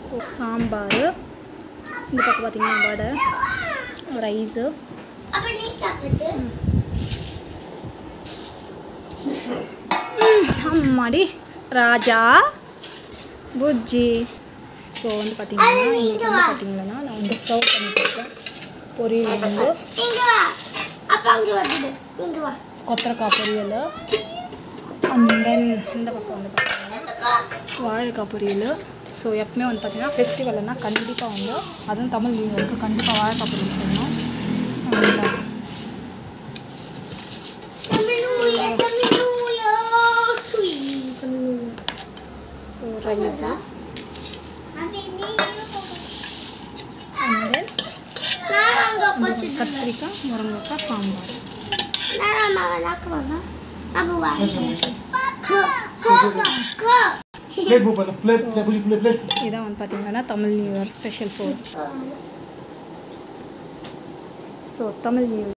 so sambar இந்த பக்கம் பார்த்தீங்கன்னா வடை ரைஸு அப்ப நீ சாப்பிட்டு அம்மாடி ராஜா புஜ்ஜி ஸோ வந்து பார்த்தீங்கன்னா இன்னைக்கு வந்து பார்த்தீங்கன்னா நான் வந்து சர்வ் பண்ணிட்டு இருக்கேன் பொரியல் வந்து நீங்க வா அப்ப அங்க வந்து நீங்க வா கொத்தரக்காய் பொரியல் அண்ட் தென் இந்த பக்கம் வந்து பார்த்தீங்கன்னா எடுத்துக்கோ வாழைக்காய் பொரியல் ஸோ எப்பவுமே வந்து பார்த்தீங்கன்னா ஃபெஸ்டிவல்னா கண்டிப்பாக வந்து அதுவும் தமிழ் நியூ இயருக்கு கண்டிப்பாக வாழைக்காய் பொரியல் செய்யணும் And, தமிழூய தமிழூய துய் தமிழூய ஸோ ரைஸு அப்ப நீ அண்ட் தென் நான் அங்க போச்சு கத்திரிக்காய் முருங்கைக்காய் சாம்பார் நான் அம்மா நாக்கு வாங்க அப்ப வா கோ கோ கோ प्लेट वो पहले plate plate plate plate plate இதான் வந்து பார்த்தீங்கன்னா Tamil new year special food so Tamil new